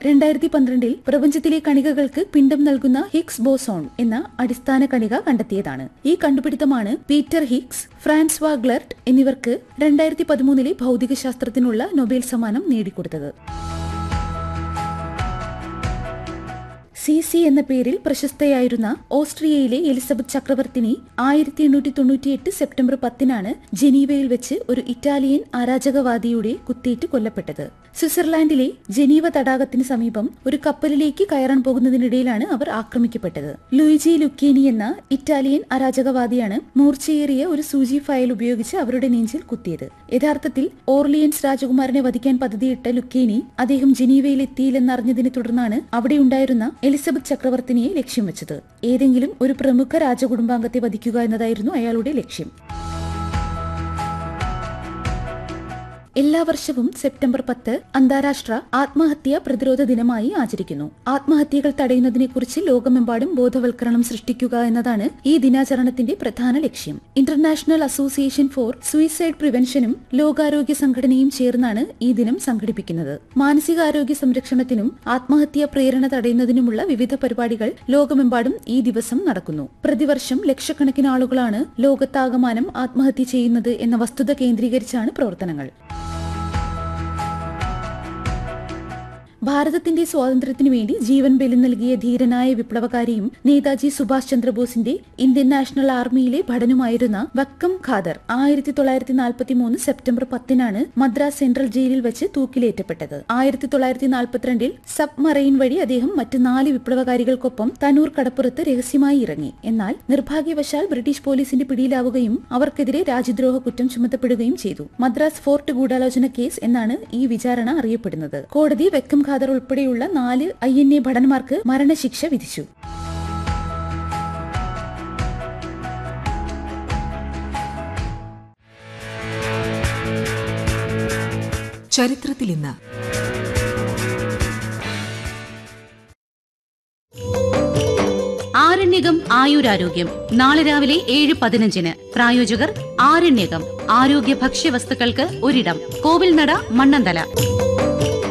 രണ്ടായിരത്തി പന്ത്രണ്ടിൽ പ്രപഞ്ചത്തിലെ കണികകൾക്ക് പിണ്ഡം നൽകുന്ന ഹിഗ്സ് ബോസോൺ എന്ന അടിസ്ഥാന കണിക കണ്ടെത്തിയതാണ് ഈ കണ്ടുപിടുത്തമാണ് പീറ്റർ ഹിഗ്സ് ഫ്രാൻസ്വാ ഗ്ലർട്ട് എന്നിവർക്ക് രണ്ടായിരത്തി പതിമൂന്നിലെ ഭൗതികശാസ്ത്രത്തിനുള്ള നൊബേൽ സമ്മാനം നേടിക്കൊടുത്തത് സി സി എന്ന പേരിൽ പ്രശസ്തയായിരുന്ന ഓസ്ട്രിയയിലെ എലിസബത്ത് ചക്രവർത്തിനി ആയിരത്തി എണ്ണൂറ്റി തൊണ്ണൂറ്റിയെട്ട് സെപ്റ്റംബർ പത്തിനാണ് ജനീവയിൽ വെച്ച് ഒരു ഇറ്റാലിയൻ അരാജകവാദിയുടെ കുത്തേറ്റ് കൊല്ലപ്പെട്ടത് സ്വിറ്റ്സർലാൻഡിലെ ജനീവ തടാകത്തിന് സമീപം ഒരു കപ്പലിലേക്ക് കയറാൻ പോകുന്നതിനിടയിലാണ് അവർ ആക്രമിക്കപ്പെട്ടത് ലൂയിജി ലുക്കേനി എന്ന ഇറ്റാലിയൻ അരാജകവാദിയാണ് മൂർച്ചയേറിയ ഒരു സൂചി ഫയൽ ഉപയോഗിച്ച് അവരുടെ നെഞ്ചിൽ കുത്തിയത് യഥാർത്ഥത്തിൽ ഓർലിയൻസ് രാജകുമാരനെ വധിക്കാൻ പദ്ധതിയിട്ട ലുക്കേനി അദ്ദേഹം ജനീവയിൽ എത്തിയില്ലെന്നറിഞ്ഞതിനെ തുടർന്നാണ് അവിടെയുണ്ടായിരുന്ന എലിസബത്ത് ചക്രവർത്തിനിയെ ലക്ഷ്യം വെച്ചത് ഏതെങ്കിലും ഒരു പ്രമുഖ രാജകുടുംബാംഗത്തെ വധിക്കുക എന്നതായിരുന്നു അയാളുടെ ലക്ഷ്യം എല്ലാ വർഷവും സെപ്റ്റംബർ പത്ത് അന്താരാഷ്ട്ര ആത്മഹത്യാ പ്രതിരോധ ദിനമായി ആചരിക്കുന്നു ആത്മഹത്യകൾ തടയുന്നതിനെക്കുറിച്ച് ലോകമെമ്പാടും ബോധവൽക്കരണം സൃഷ്ടിക്കുക എന്നതാണ് ഈ ദിനാചരണത്തിന്റെ പ്രധാന ലക്ഷ്യം ഇന്റർനാഷണൽ അസോസിയേഷൻ ഫോർ സൂയിസൈഡ് പ്രിവെൻഷനും ലോകാരോഗ്യ സംഘടനയും ചേർന്നാണ് ഈ ദിനം സംഘടിപ്പിക്കുന്നത് മാനസികാരോഗ്യ സംരക്ഷണത്തിനും ആത്മഹത്യാ പ്രേരണ തടയുന്നതിനുമുള്ള വിവിധ പരിപാടികൾ ലോകമെമ്പാടും ഈ ദിവസം നടക്കുന്നു പ്രതിവർഷം ലക്ഷക്കണക്കിന് ആളുകളാണ് ലോകത്താകമാനം ആത്മഹത്യ ചെയ്യുന്നത് എന്ന വസ്തുത കേന്ദ്രീകരിച്ചാണ് പ്രവർത്തനങ്ങൾ ഭാരതത്തിന്റെ സ്വാതന്ത്ര്യത്തിനു വേണ്ടി ജീവൻ ബലി നൽകിയ ധീരനായ വിപ്ലവകാരിയും നേതാജി സുഭാഷ് ചന്ദ്രബോസിന്റെ ഇന്ത്യൻ നാഷണൽ ആർമിയിലെ ഭടനുമായിരുന്ന വക്കം ഖാദർ ആയിരത്തി തൊള്ളായിരത്തി നാൽപ്പത്തി മൂന്ന് സെപ്റ്റംബർ പത്തിനാണ് മദ്രാസ് സെൻട്രൽ ജയിലിൽ വെച്ച് തൂക്കിലേറ്റപ്പെട്ടത് ആയിരത്തി തൊള്ളായിരത്തി നാൽപ്പത്തിരണ്ടിൽ സബ് മറൈൻ വഴി അദ്ദേഹം മറ്റ് നാല് വിപ്ലവകാരികൾക്കൊപ്പം തനൂർ കടപ്പുറത്ത് രഹസ്യമായി ഇറങ്ങി എന്നാൽ നിർഭാഗ്യവശാൽ ബ്രിട്ടീഷ് പോലീസിന്റെ പിടിയിലാവുകയും അവർക്കെതിരെ രാജ്യദ്രോഹ കുറ്റം ചുമത്തപ്പെടുകയും ചെയ്തു മദ്രാസ് ഫോർട്ട് ഗൂഢാലോചന കേസ് എന്നാണ് ഈ വിചാരണ അറിയപ്പെടുന്നത് കോടതി വെക്കം ഖാദർ ഉൾപ്പെടെയുള്ള നാല് ഐ എൻ എ ഭടന്മാർക്ക് മരണശിക്ഷ വിധിച്ചു ചരിത്രത്തിൽ ഇന്ന് ആരണ്യകം ആയുരാരോഗ്യം നാളെ രാവിലെ ഏഴ് പതിനഞ്ചിന് പ്രായോജകർ ആരണ്യകം ആരോഗ്യ ഭക്ഷ്യവസ്തുക്കൾക്ക് ഒരിടം കോവിൽനട മണ്ണന്തല